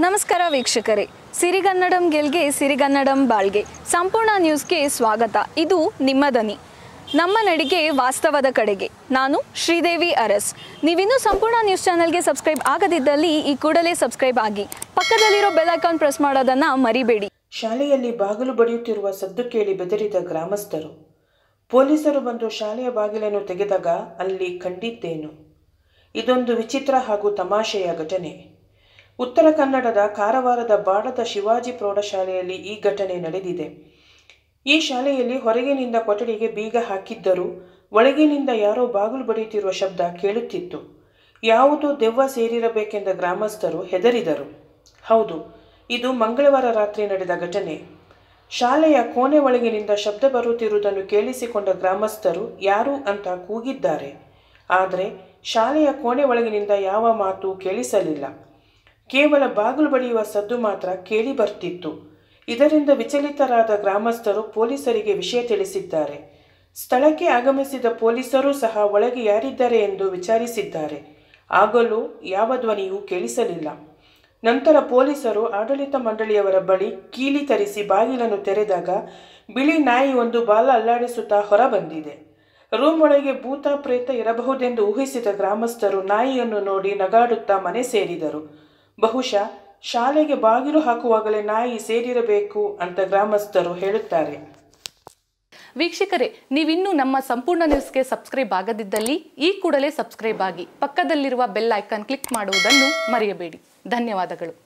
ನಮಸ್ಕಾರ ವೀಕ್ಷಕರೇ ಸಿರಿಗನ್ನಡಂ ಗೆಲ್ಗೆ ಸಿರಿಗನ್ನಡಂ ಬಾಳ್ಗೆ ಸಂಪೂರ್ಣ ನ್ಯೂಸ್ಗೆ ಸ್ವಾಗತ ಇದು ನಿಮ್ಮ ದನಿ ನಮ್ಮ ನಡಿಗೆ ವಾಸ್ತವದ ಕಡೆಗೆ ನಾನು ಶ್ರೀದೇವಿ ಅರಸ್ ನೀವಿನ್ನೂ ಸಂಪೂರ್ಣ ನ್ಯೂಸ್ ಚಾನೆಲ್ಗೆ ಸಬ್ಸ್ಕ್ರೈಬ್ ಆಗದಿದ್ದಲ್ಲಿ ಈ ಕೂಡಲೇ ಸಬ್ಸ್ಕ್ರೈಬ್ ಆಗಿ ಪಕ್ಕದಲ್ಲಿರೋ ಬೆಲ್ ಐಕಾನ್ ಪ್ರೆಸ್ ಮಾಡೋದನ್ನು ಮರಿಬೇಡಿ ಶಾಲೆಯಲ್ಲಿ ಬಾಗಿಲು ಬಡಿಯುತ್ತಿರುವ ಸದ್ದು ಕೇಳಿ ಬೆದರಿದ ಗ್ರಾಮಸ್ಥರು ಪೊಲೀಸರು ಬಂದು ಶಾಲೆಯ ಬಾಗಿಲನ್ನು ತೆಗೆದಾಗ ಅಲ್ಲಿ ಕಂಡಿದ್ದೇನು ಇದೊಂದು ವಿಚಿತ್ರ ಹಾಗೂ ತಮಾಷೆಯ ಘಟನೆ ಉತ್ತರ ಕನ್ನಡದ ಕಾರವಾರದ ಬಾಡದ ಶಿವಾಜಿ ಪ್ರೌಢಶಾಲೆಯಲ್ಲಿ ಈ ಘಟನೆ ನಡೆದಿದೆ ಈ ಶಾಲೆಯಲ್ಲಿ ಹೊರಗಿನಿಂದ ಕೊಠಡಿಗೆ ಬೀಗ ಹಾಕಿದ್ದರೂ ಒಳಗಿನಿಂದ ಯಾರೋ ಬಾಗಿಲು ಬಡಿಯುತ್ತಿರುವ ಶಬ್ದ ಕೇಳುತ್ತಿತ್ತು ಯಾವುದೋ ದೆವ್ವ ಸೇರಿರಬೇಕೆಂದ ಗ್ರಾಮಸ್ಥರು ಹೆದರಿದರು ಹೌದು ಇದು ಮಂಗಳವಾರ ರಾತ್ರಿ ನಡೆದ ಘಟನೆ ಶಾಲೆಯ ಕೋಣೆ ಒಳಗಿನಿಂದ ಶಬ್ದ ಬರುತ್ತಿರುವುದನ್ನು ಕೇಳಿಸಿಕೊಂಡ ಗ್ರಾಮಸ್ಥರು ಯಾರು ಅಂತ ಕೂಗಿದ್ದಾರೆ ಆದರೆ ಶಾಲೆಯ ಕೋಣೆ ಒಳಗಿನಿಂದ ಯಾವ ಮಾತು ಕೇಳಿಸಲಿಲ್ಲ ಕೇವಲ ಬಾಗಿಲು ಬಡಿಯುವ ಸದ್ದು ಮಾತ್ರ ಕೇಳಿ ಬರ್ತಿತ್ತು ಇದರಿಂದ ವಿಚಲಿತರಾದ ಗ್ರಾಮಸ್ಥರು ಪೊಲೀಸರಿಗೆ ವಿಷಯ ತಿಳಿಸಿದ್ದಾರೆ ಸ್ಥಳಕ್ಕೆ ಆಗಮಿಸಿದ ಪೊಲೀಸರು ಸಹ ಒಳಗೆ ಯಾರಿದ್ದಾರೆ ಎಂದು ವಿಚಾರಿಸಿದ್ದಾರೆ ಆಗಲೂ ಯಾವ ಧ್ವನಿಯೂ ಕೇಳಿಸಲಿಲ್ಲ ನಂತರ ಪೊಲೀಸರು ಆಡಳಿತ ಮಂಡಳಿಯವರ ಬಳಿ ಕೀಲಿ ತರಿಸಿ ಬಾಗಿಲನ್ನು ತೆರೆದಾಗ ಬಿಳಿ ನಾಯಿ ಒಂದು ಬಾಲ ಅಲ್ಲಾಡಿಸುತ್ತಾ ಹೊರಬಂದಿದೆ ರೂಮ್ ಒಳಗೆ ಭೂತ ಪ್ರೇತ ಇರಬಹುದೆಂದು ಊಹಿಸಿದ ಗ್ರಾಮಸ್ಥರು ನಾಯಿಯನ್ನು ನೋಡಿ ನಗಾಡುತ್ತಾ ಮನೆ ಸೇರಿದರು ಬಹುಶಃ ಶಾಲೆಗೆ ಬಾಗಿಲು ಹಾಕುವಾಗಲೇ ನಾಯಿ ಸೇರಿರಬೇಕು ಅಂತ ಗ್ರಾಮಸ್ಥರು ಹೇಳುತ್ತಾರೆ ವೀಕ್ಷಕರೇ ನೀವಿನ್ನೂ ನಮ್ಮ ಸಂಪೂರ್ಣ ನ್ಯೂಸ್ಗೆ ಸಬ್ಸ್ಕ್ರೈಬ್ ಆಗದಿದ್ದಲ್ಲಿ ಈ ಕೂಡಲೇ ಸಬ್ಸ್ಕ್ರೈಬ್ ಆಗಿ ಪಕ್ಕದಲ್ಲಿರುವ ಬೆಲ್ ಐಕಾನ್ ಕ್ಲಿಕ್ ಮಾಡುವುದನ್ನು ಮರೆಯಬೇಡಿ ಧನ್ಯವಾದಗಳು